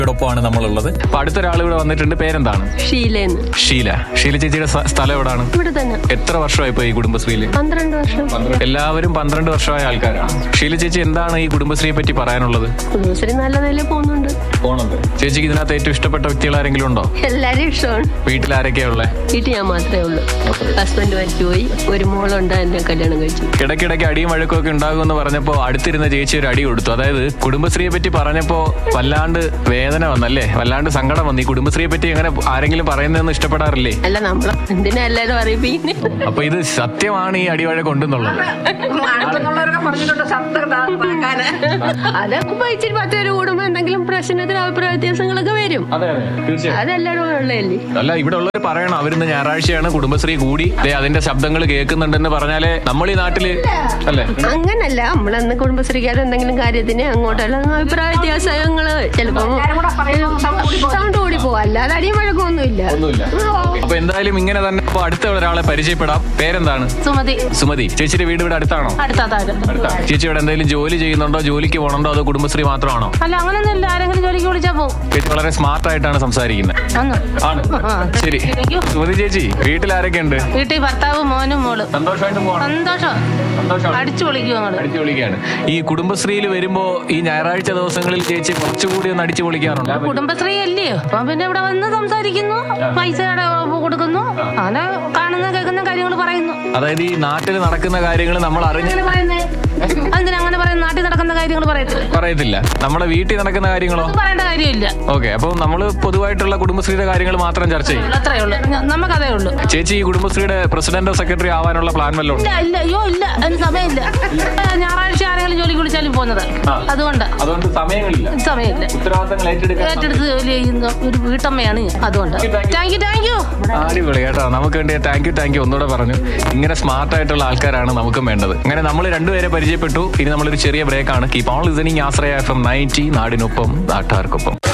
ോടൊപ്പമാണ് നമ്മളുള്ളത് അപ്പൊ അടുത്തൊരാൾ ഇവിടെ വന്നിട്ടുണ്ട് പേരെന്താണ് ഷീലേന്ന് ഷീല ഷീല ചേച്ചിയുടെ സ്ഥ- സ്ഥലം എവിടാണ് ഇവിടെ തന്നെ എത്ര വർഷമായി ഇപ്പൊ ഈ കുടുംബശ്രീയില് പന്ത്രണ്ട് വർഷം എല്ലാവരും പന്ത്രണ്ട് വർഷമായ ആൾക്കാരാണ് ഷീല ചേച്ചി എന്താണ് ഈ കുടുംബശ്രീയെ പറ്റി പറയാനുള്ളത് കുടുംബശ്രീ നല്ല നിലയിൽ പോകുന്നുണ്ട് പോണത് ചേച്ചിക്ക് ഇതിനകത്ത് ഏറ്റവും ഇഷ്ടപ്പെട്ട വ്യക്തികൾ ആരെങ്കിലും ഉണ്ടോ എല്ലാരും ഇഷ്ടമാണ് വീട്ടിൽ ആരൊക്കെയാ ഉള്ളത് വീട്ടിൽ ഞാൻ മാത്രമേ ഉള്ളൂ ഹസ്ബൻഡ് മരിച്ചുപോയി ഒരു മോളുണ്ട് എന്നെ കല്യാണം കഴിച്ചു ഇടയ്ക്കിടയ്ക്ക് അടിയും വഴക്കും ഒക്കെ ഉണ്ടാകുമെന്ന് പറഞ്ഞപ്പോ അടുത്തിരുന്ന ചേച്ചി ഒരു അടി കൊടുത്തു അതായത് കുടുംബശ്രീയെ പറ്റി പറഞ്ഞപ്പോ വല്ലാണ്ട് വേദന വന്നല്ലേ വല്ലാണ്ട് സങ്കടം വന്നു ഈ കുടുംബശ്രീയെ പറ്റി എങ്ങനെ ആരെങ്കിലും പറയുന്നതെന്ന് ഇഷ്ടപ്പെടാറില്ലേ അല്ല നമ്മളെ എന്തിനാ എല്ലാരും അറിയിപ്പിക്കുന്നത് അപ്പൊ ഇത് സത്യമാണ് ഈ അടിവഴക്ക് ഉണ്ടെന്നുള്ളത് അടുത്തുള്ളവരൊക്കെ പറഞ്ഞിട്ടുണ്ട് ശബ്ദം ഇതാക്കാന്. അതൊക്കെ ഇച്ചിരി പത്ത് പേര് കൂടുമ്പോ എന്തെങ്കിലും പ്രശ്നത്തിന് അഭിപ്രായ വ്യത്യാസങ്ങളൊക്കെ വരും അതെ അതെ തീർച്ചയായും അതെല്ലാരും ഉള്ളതല്ലേ അല്ല ഇവിടെ ഉള്ളവർ പറയണം അവരിന്ന് ഞായറാഴ്ചയാണ് കുടുംബശ്രീ കൂടി ദേ അതിന്റെ ശബ്ദങ്ങൾ കേൾക്കുന്നുണ്ടെന്ന് പറഞ്ഞാലേ നമ്മൾ ഈ നാട്ടില് അല്ലേ അങ്ങനല്ല നമ്മളന്ന് കുടുംബശ്രീക്കാർ എന്തെങ്കിലും കാര്യത്തിന് അങ്ങോട്ടല്ല അഭിപ്രായ വ്യത്യാസങ്ങള് ചിലപ്പോ സൗണ്ട് കൂടി പോവാ അല്ലാതെ അടിയും വഴക്കമൊന്നുമില്ല ഒന്നുമില്ല അപ്പൊ എന്തായാലും ഇങ്ങനെ തന്നെ ഇപ്പൊ അടുത്ത ഒരാളെ പരിചയപ്പെടാം പേരെന്താണ് സുമതി സുമതി ചേച്ചിയുടെ വീട് ഇവിടെ അടുത്താണോ അടുത്ത താരം അടുത്താണ് ചേച്ചി ഇവിടെ എന്തെങ്കിലും ജോലി ചെയ്യുന്നുണ്ടോ ജോലിക്ക് പോകണുണ്ടോ അതോ കുടുംബശ്രീ മാത്രമാണോ അല്ല അങ്ങനൊന്നും ഇല്ല ആരെങ്കിലും ജോലിക്ക് വിളിച്ചാ പോകും ചേച്ചി വളരെ സ്മാർട്ട് ആയിട്ടാണ് സംസാരിക്കുന്നത് അന്ന് ആണ് ആ. ശരി Thank you. സുമതി ചേച്ചി വീട്ടിൽ ആരൊക്കെ ഉണ്ട് വീട്ടിൽ ഭർത്താവ് മോനും മോള് സന്തോഷമായിട്ട് പോകണം സന്തോഷം സന്തോഷം അടിച്ചു പൊളിക്കും ഞങ്ങള് അടിച്ചു പൊളിക്കാണ് ഈ കുടുംബശ്രീയിൽ വരുമ്പോ ഈ ഞായറാഴ്ച ദിവസങ്ങളിൽ ചേച്ചി കുറച്ചുകൂടി ഒന്ന് അടിച്ചു പൊളിക്കാറുണ്ട് കുടുംബശ്രീ അല്ലയോ അപ്പൊ പിന്നെ ഇവിടെ വന്ന് സംസാരിക്കുന്നു പൈസ കൊടുക്കുന്നു അങ്ങനെ കാണുന്ന കേൾക്കുന്ന കാര്യങ്ങൾ പറയുന്നു അതായത് ഈ നാട്ടിൽ നടക്കുന്ന കാര്യങ്ങൾ നമ്മൾ അറിഞ്ഞ് അങ്ങനെ പറയുന്നേ എന്തിനാ അങ്ങനെ പറയുന്നത് നാട്ടിൽ നടക്കുന്ന കാര്യങ്ങൾ പറയത്തില്ല പറയത്തില്ല നമ്മുടെ വീട്ടിൽ നടക്കുന്ന കാര്യങ്ങളോ അത് പറയേണ്ട കാര്യമില്ല ഓക്കെ അപ്പൊ നമ്മൾ പൊതുവായിട്ടുള്ള കുടുംബശ്രീയുടെ കാര്യങ്ങൾ മാത്രം ചർച്ച ചെയ്യും അത്രേ ഉള്ളൂ ഞ- നമുക്കതേ ഉള്ളൂ ചേച്ചി ഈ കുടുംബശ്രീയുടെ പ്രസിഡന്റോ സെക്രട്ടറി ആവാനുള്ള പ്ലാൻ വല്ലതും ഉണ്ടോ? ഇല്ല ഇല്ല അയ്യോ ഇല്ല അതിന് സമയമില്ല ഏ, ഞായറാഴ്ച ആരെങ്കിലും ജോലിക്ക് വിളിച്ചാലും പോകുന്നത് അതുകൊണ്ട് അതുകൊണ്ട് സമയങ്ങളില്ല സമയമില്ല ഉത്തരവാദിത്തങ്ങൾ ഏറ്റെടുക്കാൻ ഏറ്റെടുത്ത് ജോലി ചെയ്യുന്ന ഒരു വീട്ടമ്മയാണ് ഞാൻ അതുകൊണ്ട് താങ്ക് യു താങ്ക് യു അടിപൊളി കേട്ടോ നമുക്ക് വേണ്ടി താങ്ക് യു താങ്ക് യു ഒന്നുകൂടെ പറഞ്ഞു ഇങ്ങനെ സ്മാർട്ട് ആയിട്ടുള്ള ആൾക്കാരാണ് നമുക്കും വേണ്ടത് അങ്ങനെ നമ്മൾ രണ്ടുപേരെ പരിചയപ്പെട്ടു ഇനി നമ്മളൊരു ചെറിയ ബ്രേക്കാണ് keep on listening Ashraya F M ninety നാടിനൊപ്പം നാട്ടുകാർക്കൊപ്പം